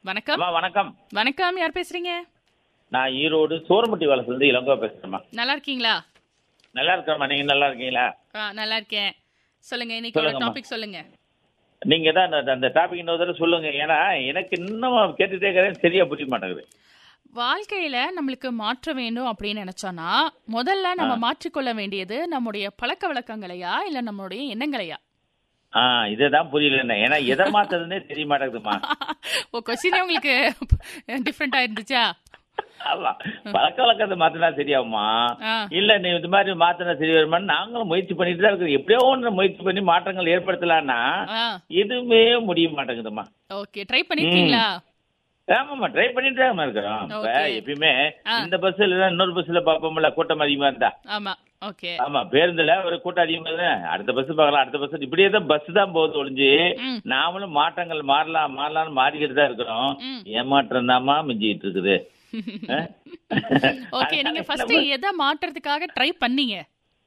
வணக்கம் அம்மா வணக்கம் வணக்கம் யார் பேசுறீங்க நான் ஈரோடு சோரமுட்டி வளசுலேருந்து இளங்கோ பேசுறேம்மா நல்லா இருக்கீங்களா நல்லா இருக்கேம்மா நீங்க நல்லா இருக்கீங்களா ஆ நல்லா இருக்கேன் சொல்லுங்க இன்னைக்கு ஒரு சொல்லுங்கம்மா. டாபிக் சொல்லுங்க நீங்க தான் அந்த- அந்த டாபிக் இன்னொரு தடவை சொல்லுங்க ஏன்னா எனக்கு இன்னும் கேட்டுட்டே இருக்கிறேன் சரியா புரிய மாட்டேங்குது வாழ்க்கையில நம்மளுக்கு மாற்ற வேண்டும் அப்படின்னு நினைச்சோம்னா முதல்ல நம்ம மாற்றிக்கொள்ள வேண்டியது நம்முடைய பழக்க வழக்கங்களையா இல்ல நம்மளுடைய எண்ணங்களையா ஆ இதுதான் புரியல என்ன ஏன்னா எதை மாத்துறதுன்னே தெரிய மாட்டேங்குதுமா ஓ கொஸ்டினே உங்களுக்கு டிஃப்ரெண்டா இருந்துச்சா ஆமா பழக்க வழக்கத்தை மாத்தினா சரியாகுமா ஆ இல்ல நீ இந்த மாதிரி மாத்தினா சரி வருமான்னு நாங்களும் முயற்சி பண்ணிட்டு தான் இருக்கோம் எப்படியோ ஒன்று முயற்சி பண்ணி மாற்றங்கள் ஏற்படுத்தலாம்னா ஆ எதுவுமே முடிய மாட்டேங்குதுமா ஓகே ட்ரை பண்ணிருக்கீங்களா ஆமாம்மா ட்ரை பண்ணிட்டு தான் இருக்கிறோம் இப்ப Okay. எப்பயுமே ஆ. இந்த பஸ்ல இல்ல இன்னொரு பஸ்ல பார்ப்போம்ல கூட்டம் அதிகமா இருந்தா ஆமா ஓகே ஆமா பேருந்துல ஒரு கூட்டம் அதிகமா இருந்தா அடுத்த பஸ் பார்க்கலாம் அடுத்த பஸ் இப்படியே தான் பஸ் தான் போகுது ஒழிஞ்சு ம் நாமளும் மாற்றங்கள் மாறலாம் மாறலாம்னு மாறிக்கிட்டு தான் இருக்கிறோம் ம். ஏமாற்றம் தாமா மிஞ்சிட்டு இருக்குது ஆ? ஓகே நீங்க ஃபர்ஸ்ட் எதை மாற்றுறதுக்காக ட்ரை பண்ணீங்க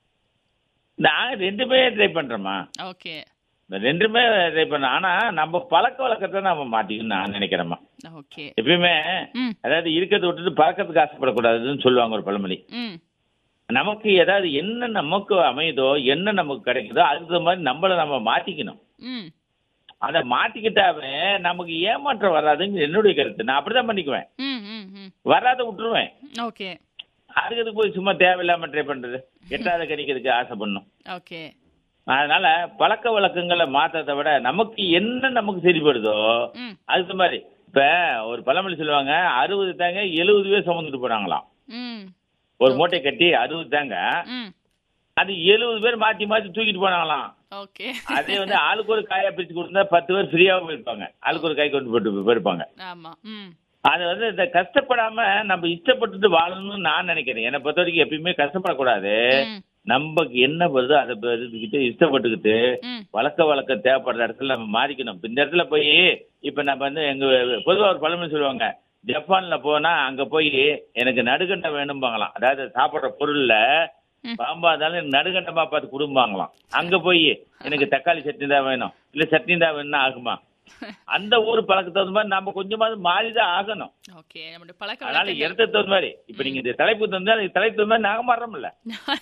நாங்க ரெண்டுமே ட்ரை பண்றோமா ஓகே ரெண்டுமே ட்ரை பண்றோம் ஆனா நம்ம பழக்க வழக்கத்தை நம்ம மாட்டிக்கணும் நான் நினைக்கிறேம்மா ஓகே எப்பயுமே ம் அதாவது இருக்கிறத விட்டுட்டு பழக்கத்துக்கு ஆசைப்படக்கூடாதுன்னு சொல்லுவாங்க ஒரு பழமொழி ம் நமக்கு ஏதாவது என்ன நமக்கு அமையுதோ என்ன நமக்கு கிடைக்குதோ அதுக்கு தகுந்த மாதிரி நம்மளை நம்ம மாத்திக்கணும் ம் அதை மாத்திக்கிட்டாவே நமக்கு ஏமாற்றம் வராதுங்க என்னுடைய கருத்து நான் அப்படிதான் பண்ணிக்குவேன் ம் ம் ம் வராத விட்டுருவேன் ஓகே அதுக்கு இதுக்கு போய் சும்மா தேவையில்லாம ட்ரை பண்றது எட்டாவது கணிக்கிறதுக்கு ஆசை பண்ணும் ஓகே அதனால பழக்க வழக்கங்களை மாற்றத்தை விட நமக்கு என்ன நமக்கு சரிப்படுதோ ம் அதுக்கு மாதிரி இப்ப ஒரு பழமொழி சொல்லுவாங்க அறுபது தாங்க எழுபது பேர் சுமந்துட்டு போறாங்களாம் ம் ஒரு மூட்டை கட்டி அறுபது தாங்க ம் அது எழுபது பேர் மாத்தி மாத்தி தூக்கிட்டு போனாங்களாம் ஓகே அதே வந்து ஆளுக்கு ஒரு காயா பிரிச்சு கொடுத்தா பத்து பேர் ஃப்ரீயாவும் போயிருப்பாங்க ஆளுக்கு ஒரு காய் கொண்டு போட்டு போயிருப்பாங்க ஆமா ம் அது வந்து இந்த கஷ்டப்படாம நம்ம இஷ்டப்பட்டுட்டு வாழணும்னு நான் நினைக்கிறேன் என்னை பொறுத்த வரைக்கும் எப்பயுமே கஷ்டப்படக்கூடாது ம் நமக்கு என்ன வருதோ அதை எடுத்துக்கிட்டு இஷ்டப்பட்டுக்கிட்டு ம் வழக்க வழக்கம் தேவைப்படுற இடத்துல நம்ம மாறிக்கணும் இப்ப இந்த இடத்துல போய் இப்ப நம்ம வந்து எங்க பொதுவா ஒரு பழமொழி சொல்லுவாங்க ஜப்பான்ல போனா அங்க போய் எனக்கு நடுகண்டம் வேணும்பாங்களாம் அதாவது சாப்பிடுற பொருள்ல ம். பாம்பா இருந்தாலும் எனக்கு நடுகண்டமா பார்த்து குடும்பாங்களாம் அங்க போய் எனக்கு தக்காளி சட்னி தான் வேணும் இல்ல சட்னி தான் வேணும்னா ஆகுமா அந்த ஊர் பழக்கத்துக்கு தகுந்த மாதிரி நம்ம கொஞ்சமாவது மாறிதான் ஆகணும் ஓகே நம்மளுடைய பழக்க அதனால வழக்கங்கள் இடத்துக்கு தகுந்த மாதிரி இப்ப நீங்க இந்த தலைப்பு தந்தா அதுக்கு தலைப்பு தகுந்த மாதிரி நாங்க மாறுறோம்ல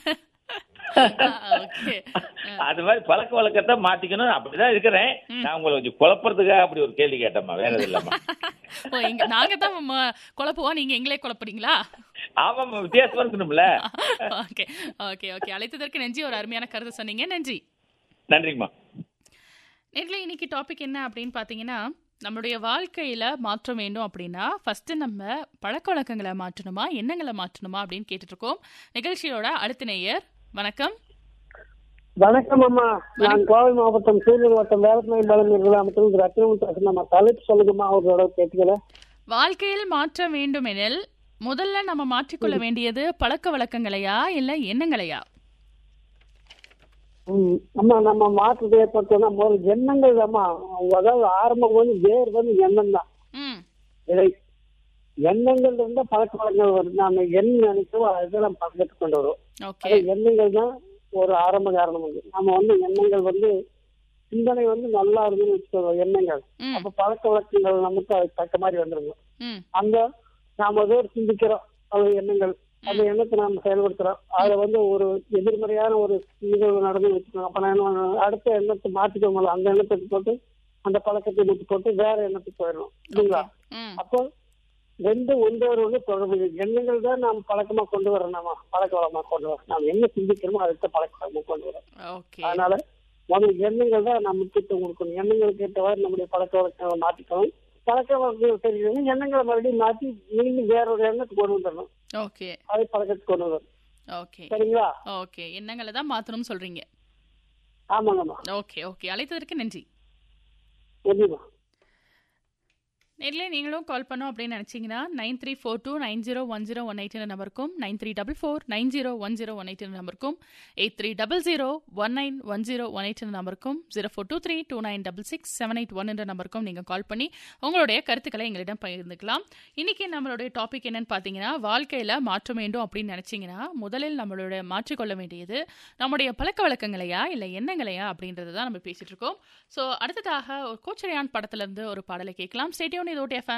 ஓகே அது மாதிரி பழக்க வழக்கத்தை மாத்திக்கணும் அப்படிதான் இருக்கிறேன் நான் உங்களை கொஞ்சம் குழப்பறதுக்காக அப்படி ஒரு கேள்வி கேட்டேம்மா வேற எதுவும் இல்லம்மா ஓ எங்க நாங்க தான் ம- குழப்புவோம் நீங்க எங்களே குழப்புறீங்களா ஆமாம்மா வித்தியாசமா இருக்கணும்ல ஓகே ஓகே ஓகே அழைத்ததற்கு நன்றி ஒரு அருமையான கருத்து சொன்னீங்க நன்றி நன்றிங்கம்மா நேர்களே இன்னைக்கு டாபிக் என்ன அப்படின்னு பார்த்தீங்கன்னா நம்மளுடைய வாழ்க்கையில மாற்றம் வேண்டும் அப்படின்னா ஃபர்ஸ்ட் நம்ம பழக்க வழக்கங்களை மாற்றணுமா எண்ணங்களை மாற்றணுமா அப்படின்னு கேட்டுட்டு இருக்கோம் நிகழ்ச்சியோட அடுத்த நேயர் வணக்கம் வணக்கம் அம்மா நான் கோவை மாவட்டம் சூரியன் வட்டம் வேலப்பனை பலமீர் கிராமத்தில் ரத்னமும் பேசுறேன் தலைப்பு சொல்லுங்கம்மா அவரோட கேட்டுக்கல வாழ்க்கையில் மாற்றம் வேண்டுமெனில் முதல்ல நம்ம மாற்றிக்கொள்ள வேண்டியது பழக்க வழக்கங்களையா இல்ல எண்ணங்களையா ம், அம்மா நம்ம மாற்றத்தை ஏற்படுத்தோம்னா முதல்ல எண்ணங்கள் அம்மா அதாவது ஆரம்பம் வந்து வேர் வந்து எண்ணம் தான் ம் இதை எண்ணங்கள் இருந்தா பழக்க வழக்கங்கள் வரும் நாம என்ன நினைச்சோம் அதெல்லாம் பழக்கத்துக்கு கொண்டு வரும் ஓகே அது எண்ணங்கள் தான் ஒரு ஆரம்ப காரணம் வந்து நம்ம வந்து எண்ணங்கள் வந்து சிந்தனை வந்து நல்லா இருந்துன்னு வச்சுக்கோங்க எண்ணங்கள் ம் அப்ப பழக்க வழக்கங்கள் நமக்கு அதுக்கு தக்க மாதிரி வந்துருங்க ம் அங்க நாம ஏதோ ஒரு சிந்திக்கிறோம் அது எண்ணங்கள் அந்த எண்ணத்தை நாம செயல்படுத்துறோம் அதுல வந்து ஒரு எதிர்மறையான ஒரு நிகழ்வு நடந்து வச்சுக்கோங்க அப்ப நான் என்ன பண்ணுவேன், அடுத்த எண்ணத்தை மாத்திக்கோங்க அந்த எண்ணத்தை போட்டு அந்த பழக்கத்தை விட்டு போட்டு வேற எண்ணத்துக்கு போயிடணும் இல்லைங்களா ம் அப்போ ரெண்டு ஒன்றோடு ஒன்று தொடர்பு இருக்கு. எண்ணங்கள் தான் நாம் பழக்கமா கொண்டு வரோம் நாம பழக்க வளமா கொண்டு வரோம் நாம் என்ன சிந்திக்கிறோமோ அடுத்த பழக்க வளமா கொண்டு வரோம் ஓகே அதனால முதல்ல எண்ணங்கள் தான் நம்ம முக்கியத்துவம் கொடுக்கணும் எண்ணங்களுக்கு ஏற்றவாறு நம்முடைய பழக்க வழக்கங்களை மாற்றிக்கணும் பழக்க வழக்கங்கள் தெரியும் எண்ணங்களை மறுபடியும் மாற்றி மீண்டும் வேற ஒரு எண்ணத்துக்கு கொண்டு வந்துடணும் ஓகே அதை பழக்கத்துக்கு கொண்டு வரணும் ஓகே சரிங்களா ஓகே எண்ணங்களை தான் மாற்றணும்னு சொல்றீங்க ஆமாங்கம்மா ஓகே ஓகே அழைத்ததற்கு நன்றி நன்றிம்மா நேரில் நீங்களும் கால் பண்ணோம் அப்படின்னு நினச்சிங்கன்னா nine three four two nine zero one zero one eight நம்பருக்கும் nine three double four nine zero one zero one eight நம்பருக்கும் eight three double zero one nine one zero one eight நம்பருக்கும் zero four two three two nine double six seven eight one என்ற நம்பருக்கும் நீங்கள் கால் பண்ணி உங்களுடைய கருத்துக்களை எங்களிடம் பகிர்ந்துக்கலாம் இன்னைக்கு நம்மளுடைய டாபிக் என்னன்னு பார்த்தீங்கன்னா வாழ்க்கையில் மாற்றம் வேண்டும் அப்படின்னு நினச்சிங்கன்னா முதலில் நம்மளுடைய மாற்றிக்கொள்ள வேண்டியது நம்முடைய பழக்க வழக்கங்களையா இல்லை எண்ணங்களையா அப்படின்றத தான் நம்ம பேசிட்டு இருக்கோம் ஸோ அடுத்ததாக ஒரு கோச்சரியான் படத்துல இருந்து ஒரு பாடலை கேட்கலாம் ஸ்டேடியோன் இதோட எஃப்எம்